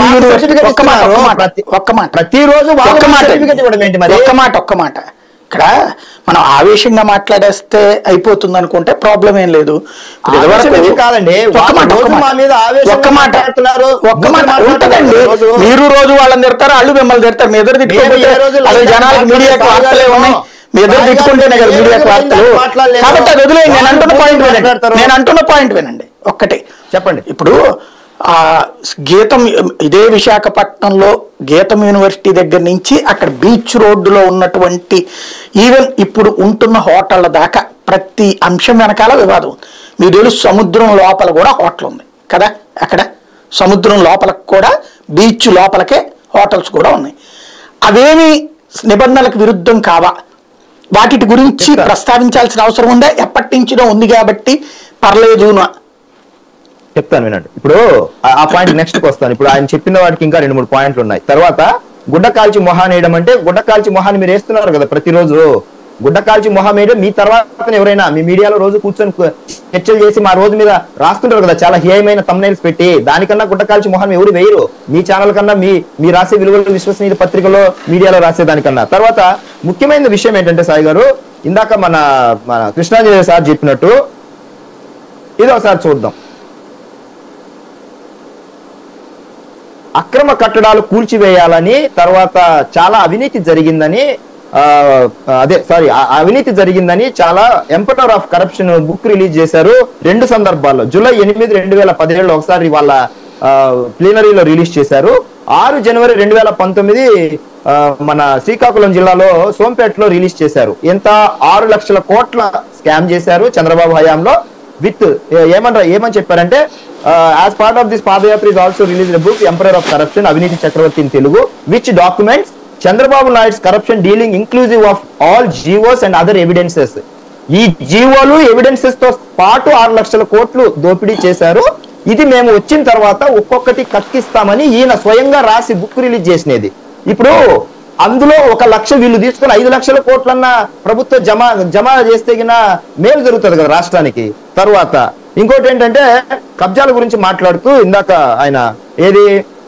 వాళ్ళు university certificate ఒక్క మాట ఇస్తున్నారు. ఒక్క మాట ప్రతి- ఒక్క మాట ప్రతిరోజు వాళ్ళు ఒక్క మాట certificate ఇవ్వడం ఏంటి మరి? ఒక్క మాట ఒక్క మాట ఇక్కడ మనం ఆవేశంగా మాట్లాడేస్తే అయిపోతుంది అనుకుంటే ప్రాబ్లం ఏం లేదు ఇప్పుడు ఇదివరకు- ఆవేశం ఏం కాదండి. ఒక్క మాట వాళ్ళు ఒక్క రోజు మాట. మా మీద ఆవేశంగా ఒక్క మాట మాట్లాడుతున్నారు. ఒక్క మాట బూతులు ఉంటదండి మాట్లాడుతున్నారు రోజు. మీరు రోజు వాళ్ళని తిడతారు వాళ్ళు మిమ్మల్ని తిడతారు మీ ఎదురు తిట్టుకుంటే ఏ రోజు అసలు లైన్ జనాలకు మాట్లాడే మీడియాకి వార్తలే సాయి ఉన్నాయి గారు మీ ఎదురు సాయి గారు తిట్టుకుంటేనే కదా ఏ మీడియాకి రోజు వార్తలు లైన్ మాట్లాడలేదు. కాబట్టి అది వదిలేయండి నేను వాళ్ళు అంటున్న పాయింట్ వినండి మాట్లాడతారు. నేను అంటున్న పాయింట్ వినండి ఒక్కటే చెప్పండి ఇప్పుడు ఆ గీతం ఇదే విశాఖపట్నంలో గీతం యూనివర్సిటీ దగ్గర నుంచి అక్కడ బీచ్ రోడ్డులో ఉన్నటువంటి ఈవెన్ ఇప్పుడు ఉంటున్న హోటళ్ళ దాకా ప్రతి అంశం వెనకాల వివాదం ఉంది మీకు తెలుసు సముద్రం లోపల కూడా హోటల్ ఉంది కదా అక్కడ సముద్రం లోపలకు కూడా బీచ్ లోపలకే హోటల్స్ కూడా ఉన్నాయి అవేమి నిబంధనలకు విరుద్ధం కావా వాటి గురించి చెప్తా. ప్రస్తావించాల్సిన అవసరం ఉందా ఎప్పటి నుంచినో ఉంది కాబట్టి పర్లేదు నా చెప్తాను వినండి ఇప్పుడు ఆ- ఆ పాయింట్ నెక్స్ట్ కి వస్తాను ఇప్పుడు ఆయన చెప్పిన వాటికి ఇంకా రెండు మూడు పాయింట్లు ఉన్నాయి తర్వాత గుడ్డ కాల్చి మొహాన్ని వేయడం అంటే గుడ్డ కాల్చి మొహాన్ని మీరు వేస్తున్నారు కదా ప్రతిరోజు గుడ్డ కాల్చి మొహం వేయడం మీ తర్వాత ఎవరైనా మీ మీడియాలో రోజు కూర్చొని కు- చర్చలు చేసి మా రోజు మీద రాస్తుంటారు కదా చాలా హేయమైన తమ్నైల్స్ పెట్టి దానికన్నా గుడ్డ కాల్చి మొహం ఎవరు వేయరు మీ ఛానల్ కన్నా మీ మీ రాసే విలువలు విశ్వసనీయ పత్రికలో మీడియాలో రాసే దానికన్నా తర్వాత ముఖ్యమైన విషయం ఏంటంటే సాయి గారు ఇందాక మన మన కృష్ణాంజలి సార్ చెప్పినట్టు ఇది ఒకసారి చూద్దాం అక్రమ కట్టడాలు కూల్చివేయాలని తర్వాత చాలా అవినీతి జరిగిందని ఆ, అదే సారీ అవినీతి జరిగిందని చాలా emperor of corruption book release చేశారు రెండు సందర్భాల్లో జూలై ఎనిమిది రెండు వేల పదిహేడులో ఒకసారి వాళ్ళ ప్లీనరీలో రిలీజ్ చేశారు ఆరు జనవరి రెండు వేల పంతొమ్మిది ఆ, మన శ్రీకాకుళం జిల్లాలో సోంపేటలో రిలీజ్ చేశారు ఎంత ఆరు లక్షల కోట్ల స్కామ్ చేశారు చంద్రబాబు హయాంలో విత్ ఏమన్నా ఏమని చెప్పారంటే as part of this padayatra is also release book emperor of corruption అవినీతి చక్రవర్తి in Telugu which documents Chandrababu Naidu's corruption dealing inclusive of all GOs and other evidences ఈ జీవోలు ఎవిడెన్సెస్ తో పాటు ఆరు లక్షల కోట్లు దోపిడీ చేశారు ఇది మేము వచ్చిన తర్వాత ఒక్కొక్కటి కక్కిస్తామని ఈయన స్వయంగా రాసి బుక్ రిలీజ్ చేసినది ఇప్పుడు అందులో ఒక లక్ష వీళ్ళు తీసుకుని ఐదు లక్షల కోట్లన్న ప్రభుత్వ జమ జమ చేస్తే గిన మేలు జరుగుతుంది కదా రాష్ట్రానికి తర్వాత ఇంకోటి ఏంటంటే కబ్జాల గురించి మాట్లాడుతూ ఇందాక ఆయన ఏది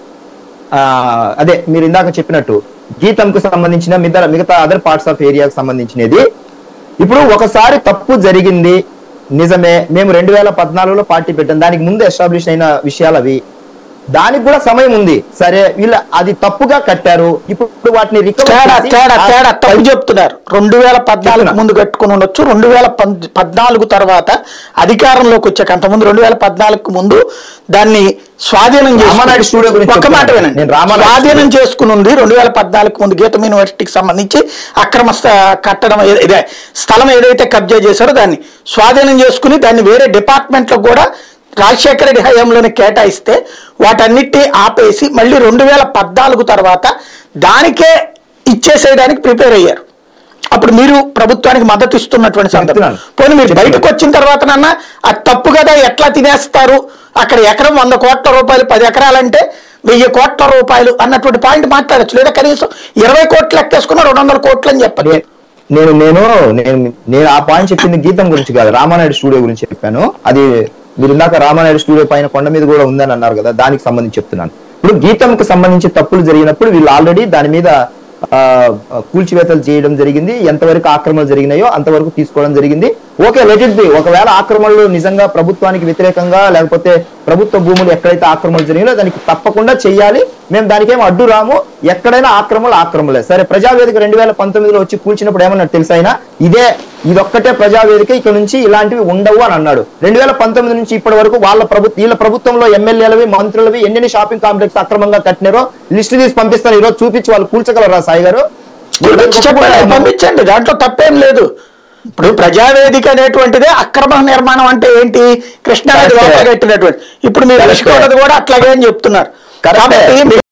ఆ, అదే మీరు ఇందాక చెప్పినట్టు గీతంకు సంబంధించిన మిగతా మిగతా అదర్ పార్ట్స్ ఆఫ్ ఏరియాకి సంబంధించినది ఇప్పుడు ఒకసారి తప్పు జరిగింది నిజమే మేము రెండు వేల పద్నాలుగులో పార్టీ పెట్టాం దానికి ముందు ఎస్టాబ్లిష్ అయిన విషయాలు అవి దానికి కూడా సమయం ఉంది సరే వీళ్ళు అది తప్పుగా కట్టారు ఇప్పుడు వాటిని recover తేడా చేసి తేడా ఆ- తేడా తప్పు చెప్తున్నారు రెండు వేల పద్నాలుగు చెప్తున్నా. ముందు కట్టుకుని ఉండొచ్చు రెండు వేల పద్- పద్నాలుగు తర్వాత అధికారంలోకి వచ్చాక అంతకుముందు రెండు వేల పద్నాలుగు ముందు దాన్ని స్వాధీనం రామానాయుడు స్టూడియో చేసుకుని గురించి ఒక్క మాట చెప్తున్నాను. వినండి నేను రామానాయుడు స్వాధీనం చేసుకుని ఉంది రెండు వేల పద్నాలుగు ముందు గీతం యూనివర్సిటీకి సంబంధించి అక్రమ స్థ- కట్టడం ఏ- ఇదే స్థలం ఏదైతే కబ్జా చేశారో దాన్ని స్వాధీనం చేసుకుని దాన్ని వేరే డిపార్ట్మెంట్ లో కూడా రాజశేఖర రెడ్డి హయాంలోనే కేటాయిస్తే వాటన్నిటిని ఆపేసి మళ్ళీ రెండు వేల పద్నాలుగు తర్వాత దానికే ఇచ్చేసేయడానికి ప్రిపేర్ అయ్యారు అప్పుడు మీరు ప్రభుత్వానికి మద్దతు ఇస్తున్నటువంటి సందర్భం చెప్తున్నాను. పోనీ మీరు చెప్తున్నాను. బయటకు వచ్చిన తర్వాతనన్నా అది తప్పు కదా ఎట్లా తినేస్తారు అక్కడ ఎకరం వంద కోట్ల రూపాయలు పది ఎకరాలంటే వెయ్యి కోట్ల రూపాయలు అన్నటువంటి పాయింట్ మాట్లాడచ్చు లేదా కనీసం ఇరవై కోట్లు ఎక్కేసుకున్న రెండు వందల కోట్లు అని చెప్పాలి నే- నేను నేను నేను నేను ఆ పాయింట్ చెప్పింది గీతం గురించి కాదు రామానాయుడు స్టూడియో గురించి చెప్పాను అది మీరు ఇందాక రామానాయుడు స్టూడియో పైన కొండ మీద కూడా ఉందని అన్నారు కదా దానికి సంబంధించి చెప్తున్నాను ఇప్పుడు గీతంకు సంబంధించి తప్పులు జరిగినప్పుడు వీళ్ళు ఆల్రెడీ దాని మీద ఆ, కూల్చివేతలు చేయడం జరిగింది ఎంతవరకు ఆక్రమణలు జరిగినాయో అంతవరకు తీసుకోవడం జరిగింది ఓకే లెట్ బి ఒకవేళ ఆక్రమణలు నిజంగా ప్రభుత్వానికి వ్యతిరేకంగా లేకపోతే ప్రభుత్వ భూములు ఎక్కడైతే ఆక్రమణలు జరిగినాయో దానికి తప్పకుండా చెయ్యాలి మేము దానికేం అడ్డు రాము ఎక్కడైనా ఆక్రమణలు ఆక్రమలే సరే ప్రజావేదిక రెండు వేల పంతొమ్మిదిలో వచ్చి కూల్చినప్పుడు ఏమన్నాడు తెలుసా ఆయన ఇదే ఇదొక్కటే ప్రజావేదిక ఇక్కడ నుంచి ఇలాంటివి ఉండవు అని అన్నాడు రెండు వేల పంతొమ్మిది నుంచి ఇప్పటి వరకు వాళ్ళ ప్రభుత్వ వీళ్ళ ప్రభుత్వంలో ఎమ్మెల్యేలవి మంత్రులవి ఎన్ని షాపింగ్ కాంప్లెక్స్ అక్రమంగా కట్టినారో లిస్ట్ తీసి పంపిస్తాను ఈరోజు చూపించి వాళ్ళు కూల్చగలరా సాయి గారు చూపించి చెప్పండి పంపించండి దాంట్లో తప్పేం లేదు ఇప్పుడు ప్రజావేదిక అనేటువంటిదే అక్రమ నిర్మాణం అంటే ఏంటి కృష్ణానది కరెక్టే. లోపల కట్టినటువంటి ఇప్పుడు మీరు కరెక్టే. ఇష్టం కూడా అట్లాగే అని చెప్తున్నారు కరెక్టే. కాబట్టి